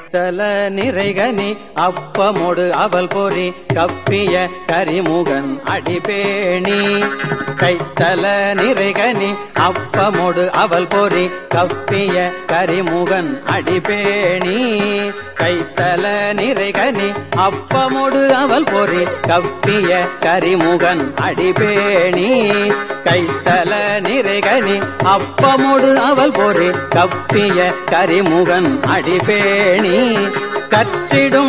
கைத்தல நிறைகனி அப்பமொடு அவல் பொறி கப்பிய கரிமுகன் அடிபேணி கைத்தல நிறைகனி அப்பமொடு அவல் பொறி கப்பிய கரிமுகன் அடிபேணி கைத்தல நிறைகனி அப்பமொடு அவல் பொறி கப்பிய கரிமுகன் அடிபேணி கைத்தல நிறைகனி அப்பமொடு அவல் பொறி கப்பிய கரிமுகன் அடிபேணி கற்றிடும்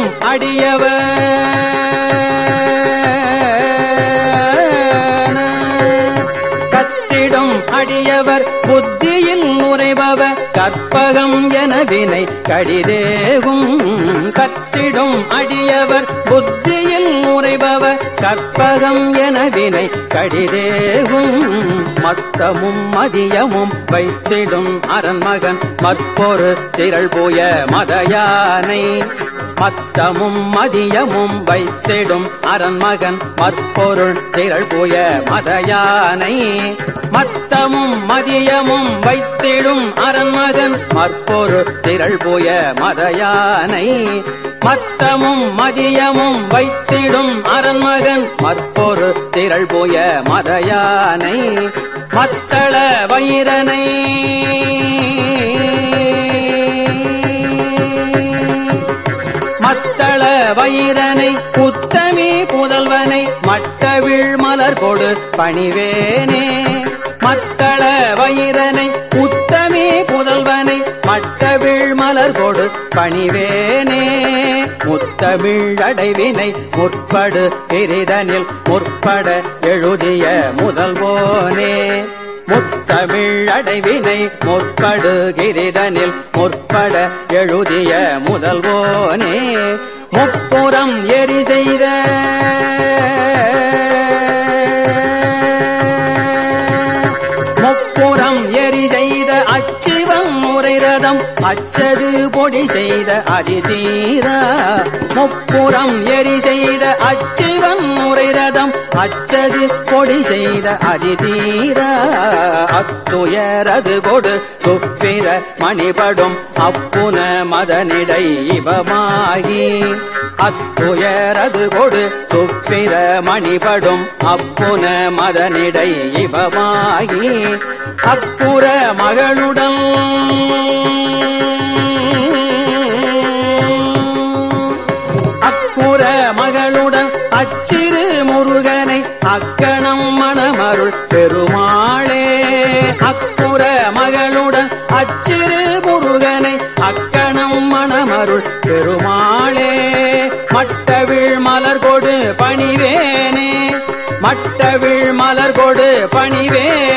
அடியவர் கத்திடும் அடியவர் புத்தியில் நுரைபவர் கற்பகம் என வினை கடிதேவும் கத்திடும் அடியவர் புத்தியில் நுரைபவர் கற்பகம் என வினை கடிதேவும் மத்தமும் மதியமும் வைத்திடும் அரண்மகன் மற்பொரு திரள் போய மதயானை மத்தமும் மதியமும் வைத்திடும் அரண்மகன் மற்பொருள் திரள் போய மதயானை மத்தமும் மதியமும் வைத்திடும் அரண்மகன் மற்பொரு திரள் போய மதயானை மத்தமும் மதியமும் வைத்திடும் அரண்மகன் மற்பொரு திரள் போய மதயானை மத்தள வைரனை மத்தள வைரனை புத்தமி புதல்வனை மட்டவிழ் மலர் கொடு பணிவேனே மத்தள வைரனை உத்தமி புதல்வனை மட்டவிழ் மலர் கொடு பணிவேனே முத்தமிழ் அடைவினை முற்படு கிரிதனில் முற்பட எழுதிய முதல்வோனே முத்தமிழ் அடைவினை முற்படு கிரிதனில் முற்பட எழுதிய முதல்வோனே முப்புறம் எரி செய்த முப்புறம் எரி செய்த அச்சிவம் முறை ரதம் அச்சது பொடி செய்த அதிதீரா முப்புறம் எரி செய்த அச்சிவம் முறை ரதம் அச்சது பொடி செய்த அதிதீரா அத்துயரது கொடு சுப்பிர மணிபடும் அப்புன மதனிடை இவமாகி அத்துயரது கொடு சுப்பிர மணிபடும் அப்புன மதனிடை இவமாகி அப்புற மகளுடன் அக்குற மகளுடன் அச்சிறு முருகனை அக்கணம் மணமருள் பெருமாளே அக்குற மகளுடன் அச்சிறு முருகனை அக்கணம் மணமருள் பெருமாளே மட்டவிழ் மலர் கொடு பணிவேனே மட்டவிழ் மலர் கொடு பணிவேனே